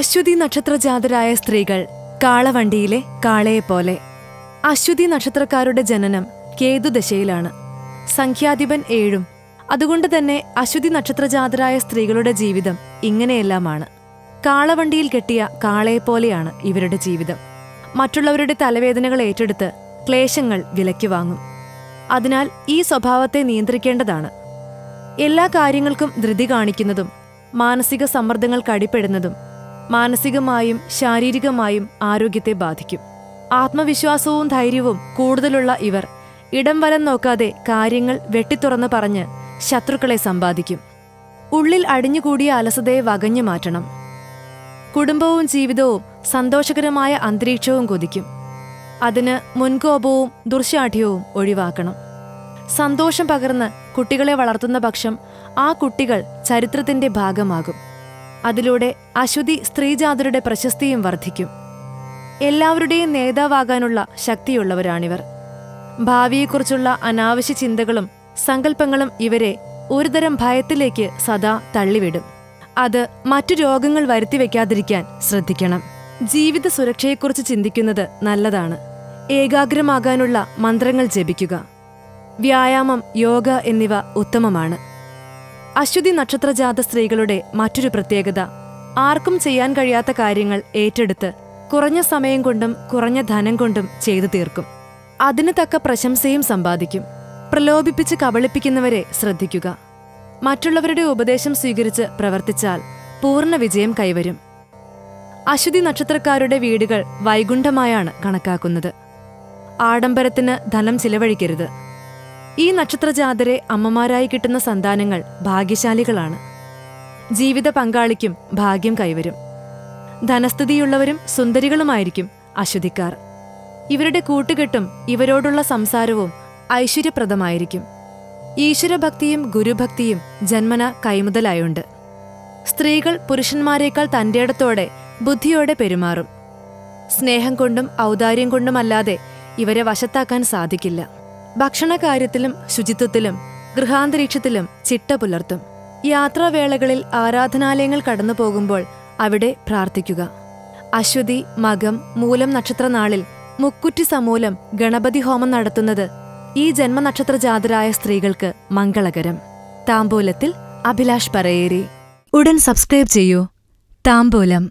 അശ്വതി നക്ഷത്രജാതരായ സ്ത്രീകൾ കാളവണ്ടിയിലെ കാളയെപ്പോലെ അശ്വതി നക്ഷത്രക്കാരുടെ ജനനം കേതുദശയിലാണ് സംഖ്യാധിപൻ ഏഴും അതുകൊണ്ട് തന്നെ അശ്വതി നക്ഷത്രജാതരായ സ്ത്രീകളുടെ ജീവിതം ഇങ്ങനെയെല്ലാമാണ് കാളവണ്ടിയിൽ കെട്ടിയ കാളയെപ്പോലെയാണ് ഇവരുടെ ജീവിതം മറ്റുള്ളവരുടെ തലവേദനകൾ ഏറ്റെടുത്ത് ക്ലേശങ്ങൾ വിലയ്ക്ക് വാങ്ങും അതിനാൽ ഈ സ്വഭാവത്തെ നിയന്ത്രിക്കേണ്ടതാണ് എല്ലാ കാര്യങ്ങൾക്കും ധൃതി കാണിക്കുന്നതും മാനസിക സമ്മർദ്ദങ്ങൾക്ക് അടിപ്പെടുന്നതും മാനസികമായും ശാരീരികമായും ആരോഗ്യത്തെ ബാധിക്കും ആത്മവിശ്വാസവും ധൈര്യവും കൂടുതലുള്ള ഇവർ ഇടം വലം നോക്കാതെ കാര്യങ്ങൾ വെട്ടിത്തുറന്ന് പറഞ്ഞ് ശത്രുക്കളെ സമ്പാദിക്കും ഉള്ളിൽ അടിഞ്ഞുകൂടിയ അലസതയെ വകഞ്ഞു മാറ്റണം കുടുംബവും ജീവിതവും സന്തോഷകരമായ അന്തരീക്ഷവും കൊതിക്കും അതിന് മുൻകോപവും ദുർശാഠ്യവും ഒഴിവാക്കണം സന്തോഷം പകർന്ന് കുട്ടികളെ വളർത്തുന്ന പക്ഷം ആ കുട്ടികൾ ചരിത്രത്തിന്റെ ഭാഗമാകും അതിലൂടെ അശ്വതി സ്ത്രീജാതരുടെ പ്രശസ്തിയും വർദ്ധിക്കും എല്ലാവരുടെയും നേതാവാകാനുള്ള ശക്തിയുള്ളവരാണിവർ ഭാവിയെക്കുറിച്ചുള്ള അനാവശ്യ ചിന്തകളും സങ്കല്പങ്ങളും ഇവരെ ഒരുതരം ഭയത്തിലേക്ക് സദാ തള്ളിവിടും അത് മറ്റു രോഗങ്ങൾ വരുത്തിവെക്കാതിരിക്കാൻ ശ്രദ്ധിക്കണം ജീവിത സുരക്ഷയെക്കുറിച്ച് ചിന്തിക്കുന്നത് നല്ലതാണ് ഏകാഗ്രമാകാനുള്ള മന്ത്രങ്ങൾ ജപിക്കുക വ്യായാമം യോഗ എന്നിവ ഉത്തമമാണ് അശ്വതി നക്ഷത്രജാത സ്ത്രീകളുടെ മറ്റൊരു പ്രത്യേകത ആർക്കും ചെയ്യാൻ കഴിയാത്ത കാര്യങ്ങൾ ഏറ്റെടുത്ത് കുറഞ്ഞ സമയം കൊണ്ടും കുറഞ്ഞ ധനം കൊണ്ടും ചെയ്തു തീർക്കും അതിന് തക്ക പ്രശംസയും സമ്പാദിക്കും പ്രലോഭിപ്പിച്ച് കബളിപ്പിക്കുന്നവരെ ശ്രദ്ധിക്കുക മറ്റുള്ളവരുടെ ഉപദേശം സ്വീകരിച്ച് പ്രവർത്തിച്ചാൽ പൂർണ്ണ വിജയം കൈവരും അശ്വതി നക്ഷത്രക്കാരുടെ വീടുകൾ വൈകുണ്ഠമായാണ് കണക്കാക്കുന്നത് ആഡംബരത്തിന് ധനം ചിലവഴിക്കരുത് ഈ നക്ഷത്രജാതരെ അമ്മമാരായി കിട്ടുന്ന സന്താനങ്ങൾ ഭാഗ്യശാലികളാണ് ജീവിത പങ്കാളിക്കും ഭാഗ്യം കൈവരും ധനസ്ഥിതിയുള്ളവരും സുന്ദരികളുമായിരിക്കും അശ്വതിക്കാർ ഇവരുടെ കൂട്ടുകെട്ടും ഇവരോടുള്ള സംസാരവും ഐശ്വര്യപ്രദമായിരിക്കും ഈശ്വരഭക്തിയും ഗുരുഭക്തിയും ജന്മന കൈമുതലായുണ്ട് സ്ത്രീകൾ പുരുഷന്മാരെക്കാൾ തന്റേടത്തോടെ ബുദ്ധിയോടെ പെരുമാറും സ്നേഹം കൊണ്ടും ഔദാര്യം കൊണ്ടുമല്ലാതെ ഇവരെ വശത്താക്കാൻ സാധിക്കില്ല ഭക്ഷണകാര്യത്തിലും ശുചിത്വത്തിലും ഗൃഹാന്തരീക്ഷത്തിലും ചിട്ട പുലർത്തും യാത്രാവേളകളിൽ ആരാധനാലയങ്ങൾ കടന്നു പോകുമ്പോൾ അവിടെ പ്രാർത്ഥിക്കുക അശ്വതി മകം മൂലം നക്ഷത്രനാളിൽ മുക്കുറ്റി സമൂലം ഗണപതി ഹോമം നടത്തുന്നത് ഈ ജന്മനക്ഷത്രജാതരായ സ്ത്രീകൾക്ക് മംഗളകരം താമ്പൂലത്തിൽ അഭിലാഷ് പറയേരി ഉടൻ സബ്സ്ക്രൈബ് ചെയ്യൂ താമ്പൂലം